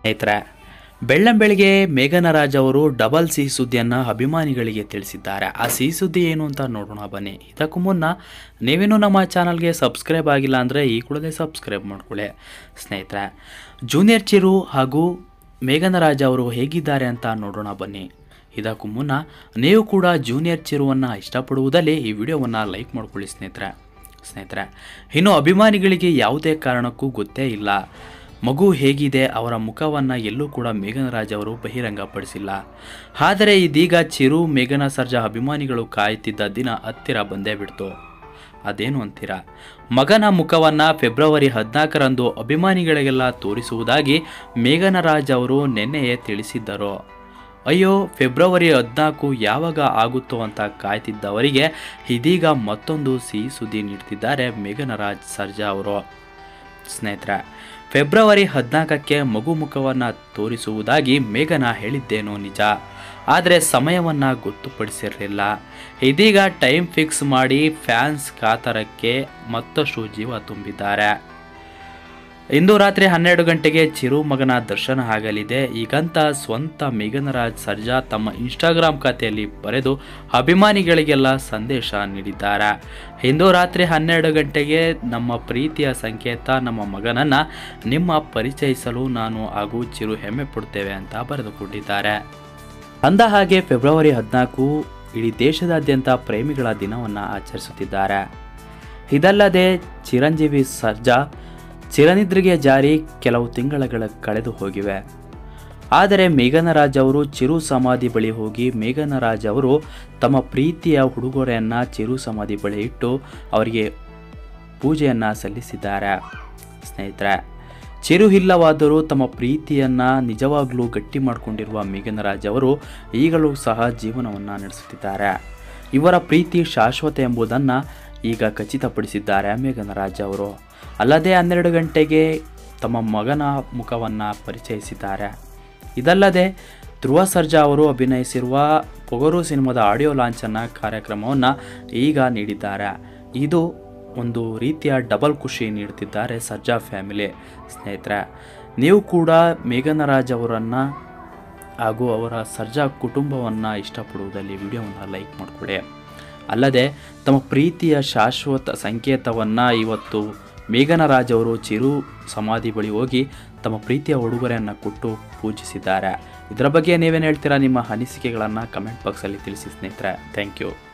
ಸ್ನೇಹಿತರೆ ಬೆಳ್ಳಂಬೆಳಿಗ್ಗೆ ಮೇಘನ ರಾಜ್ ಅವರು ಡಬಲ್ ಸಿಹಿ ಸುದ್ದಿಯನ್ನು ಅಭಿಮಾನಿಗಳಿಗೆ ತಿಳಿಸಿದ್ದಾರೆ ಆ ಸಿಹಿ ಸುದ್ದಿ ಏನು ಅಂತ ನೋಡೋಣ ಬನ್ನಿ ಇದಕ್ಕೂ ಮುನ್ನ ನೀವೇನು ನಮ್ಮ ಚಾನಲ್ಗೆ ಸಬ್ಸ್ಕ್ರೈಬ್ ಆಗಿಲ್ಲ ಅಂದರೆ ಈ ಕೂಡಲೇ ಸಬ್ಸ್ಕ್ರೈಬ್ ಮಾಡ್ಕೊಳ್ಳಿ ಸ್ನೇಹಿತರೆ ಜೂನಿಯರ್ ಚಿರು ಹಾಗೂ ಮೇಘನ ರಾಜ್ ಅವರು ಹೇಗಿದ್ದಾರೆ ಅಂತ ನೋಡೋಣ ಬನ್ನಿ ಇದಕ್ಕೂ ಮುನ್ನ ನೀವು ಕೂಡ ಜೂನಿಯರ್ ಚಿರುವನ್ನು ಇಷ್ಟಪಡುವುದಲ್ಲಿ ಈ ವಿಡಿಯೋವನ್ನು ಲೈಕ್ ಮಾಡ್ಕೊಳ್ಳಿ ಸ್ನೇಹಿತರೆ ಸ್ನೇಹಿತರೆ ಇನ್ನು ಅಭಿಮಾನಿಗಳಿಗೆ ಯಾವುದೇ ಕಾರಣಕ್ಕೂ ಗೊತ್ತೇ ಇಲ್ಲ ಮಗು ಹೇಗಿದೆ ಅವರ ಮುಖವನ್ನು ಎಲ್ಲೂ ಕೂಡ ಮೇಘನ ರಾಜ್ ಅವರು ಬಹಿರಂಗಪಡಿಸಿಲ್ಲ ಆದರೆ ಇದೀಗ ಚಿರು ಮೇಘನ ಸರ್ಜಾ ಅಭಿಮಾನಿಗಳು ಕಾಯುತ್ತಿದ್ದ ದಿನ ಹತ್ತಿರ ಬಂದೇ ಬಿಡ್ತು ಅದೇನು ಅಂತೀರಾ ಮಗನ ಮುಖವನ್ನು ಫೆಬ್ರವರಿ ಹದಿನಾಲ್ಕರಂದು ಅಭಿಮಾನಿಗಳಿಗೆಲ್ಲ ತೋರಿಸುವುದಾಗಿ ಮೇಘನ ರಾಜ್ ಅವರು ನಿನ್ನೆಯೇ ತಿಳಿಸಿದ್ದರು ಅಯ್ಯೋ ಫೆಬ್ರವರಿ ಹದಿನಾಲ್ಕು ಯಾವಾಗ ಆಗುತ್ತೋ ಅಂತ ಕಾಯ್ತಿದ್ದವರಿಗೆ ಇದೀಗ ಮತ್ತೊಂದು ಸಿಹಿ ಸುದ್ದಿ ನೀಡ್ತಿದ್ದಾರೆ ಮೇಘನ ರಾಜ್ ಸರ್ಜಾ ಅವರು ಸ್ನೇಹಿತರೆ ಫೆಬ್ರವರಿ ಹದಿನಾಲ್ಕಕ್ಕೆ ಮಗು ಮುಖವನ್ನು ತೋರಿಸುವುದಾಗಿ ಮೇಘನ ಹೇಳಿದ್ದೇನೋ ನಿಜ ಆದರೆ ಸಮಯವನ್ನು ಗೊತ್ತುಪಡಿಸಿರಲಿಲ್ಲ ಇದೀಗ ಟೈಮ್ ಫಿಕ್ಸ್ ಮಾಡಿ ಫ್ಯಾನ್ಸ್ ಕಾತರಕ್ಕೆ ಮತ್ತಷ್ಟು ಜೀವ ತುಂಬಿದ್ದಾರೆ ಇಂದು ರಾತ್ರಿ ಹನ್ನೆರಡು ಗಂಟೆಗೆ ಚಿರು ಮಗನ ದರ್ಶನ ಆಗಲಿದೆ ಈಗಂತ ಸ್ವಂತ ಮೇಘನರಾಜ್ ಸರ್ಜಾ ತಮ್ಮ ಇನ್ಸ್ಟಾಗ್ರಾಮ್ ಖಾತೆಯಲ್ಲಿ ಬರೆದು ಅಭಿಮಾನಿಗಳಿಗೆಲ್ಲ ಸಂದೇಶ ನೀಡಿದ್ದಾರೆ ಇಂದು ರಾತ್ರಿ ಹನ್ನೆರಡು ಗಂಟೆಗೆ ನಮ್ಮ ಪ್ರೀತಿಯ ಸಂಕೇತ ನಮ್ಮ ಮಗನನ್ನು ನಿಮ್ಮ ಪರಿಚಯಿಸಲು ನಾನು ಹಾಗೂ ಚಿರು ಹೆಮ್ಮೆ ಪಡುತ್ತೇವೆ ಅಂತ ಬರೆದುಕೊಂಡಿದ್ದಾರೆ ಅಂದ ಹಾಗೆ ಫೆಬ್ರವರಿ ಹದಿನಾಲ್ಕು ಇಡೀ ದೇಶದಾದ್ಯಂತ ಪ್ರೇಮಿಗಳ ದಿನವನ್ನು ಆಚರಿಸುತ್ತಿದ್ದಾರೆ ಇದಲ್ಲದೆ ಚಿರಂಜೀವಿ ಸರ್ಜಾ ಚಿರನಿದ್ರೆಗೆ ಜಾರಿ ಕೆಲವು ತಿಂಗಳುಗಳ ಕಳೆದು ಹೋಗಿವೆ ಆದರೆ ಮೇಘನ ರಾಜ್ ಅವರು ಚಿರು ಸಮಾಧಿ ಬಳಿ ಹೋಗಿ ಮೇಘನ ರಾಜ್ ಅವರು ತಮ್ಮ ಪ್ರೀತಿಯ ಉಡುಗೊರೆಯನ್ನು ಚಿರು ಸಮಾಧಿ ಬಳಿ ಇಟ್ಟು ಅವರಿಗೆ ಪೂಜೆಯನ್ನು ಸಲ್ಲಿಸಿದ್ದಾರೆ ಸ್ನೇಹಿತರೆ ಚಿರು ಇಲ್ಲವಾದರೂ ತಮ್ಮ ಪ್ರೀತಿಯನ್ನು ನಿಜವಾಗ್ಲೂ ಗಟ್ಟಿ ಮಾಡಿಕೊಂಡಿರುವ ಮೇಘನ ರಾಜ್ ಅವರು ಈಗಲೂ ಸಹ ಜೀವನವನ್ನು ನಡೆಸುತ್ತಿದ್ದಾರೆ ಇವರ ಪ್ರೀತಿ ಶಾಶ್ವತ ಎಂಬುದನ್ನು ಈಗ ಖಚಿತಪಡಿಸಿದ್ದಾರೆ ಮೇಘನ ರಾಜ್ ಅವರು ಅಲ್ಲದೆ ಹನ್ನೆರಡು ಗಂಟೆಗೆ ತಮ್ಮ ಮಗನ ಮುಖವನ್ನು ಪರಿಚಯಿಸಿದ್ದಾರೆ ಇದಲ್ಲದೆ ಧ್ರುವ ಸರ್ಜಾ ಅವರು ಅಭಿನಯಿಸಿರುವ ಪೊಗರು ಸಿನಿಮಾದ ಆಡಿಯೋ ಲಾಂಚನ್ನ ಕಾರ್ಯಕ್ರಮವನ್ನು ಈಗ ನೀಡಿದ್ದಾರೆ ಇದು ಒಂದು ರೀತಿಯ ಡಬಲ್ ಖುಷಿ ನೀಡುತ್ತಿದ್ದಾರೆ ಸರ್ಜಾ ಫ್ಯಾಮಿಲಿ ಸ್ನೇಹಿತರೆ ನೀವು ಕೂಡ ಮೇಘನ ರಾಜ್ ಅವರನ್ನು ಹಾಗೂ ಅವರ ಸರ್ಜಾ ಕುಟುಂಬವನ್ನು ಇಷ್ಟಪಡುವುದಲ್ಲಿ ವಿಡಿಯೋವನ್ನು ಲೈಕ್ ಮಾಡಿಕೊಡಿ ಅಲ್ಲದೆ ತಮ್ಮ ಪ್ರೀತಿಯ ಶಾಶ್ವತ ಸಂಕೇತವನ್ನು ಇವತ್ತು ಮೇಘನ ರಾಜ್ ಅವರು ಚಿರು ಸಮಾಧಿ ಬಳಿ ಹೋಗಿ ತಮ್ಮ ಪ್ರೀತಿಯ ಉಡುಗೊರೆಯನ್ನು ಕೊಟ್ಟು ಪೂಜಿಸಿದ್ದಾರೆ ಇದರ ಬಗ್ಗೆ ನೀವೇನು ಹೇಳ್ತೀರಾ ನಿಮ್ಮ ಅನಿಸಿಕೆಗಳನ್ನು ಕಮೆಂಟ್ ಬಾಕ್ಸಲ್ಲಿ ತಿಳಿಸಿ ಸ್ನೇಹಿತರೆ ಥ್ಯಾಂಕ್ ಯು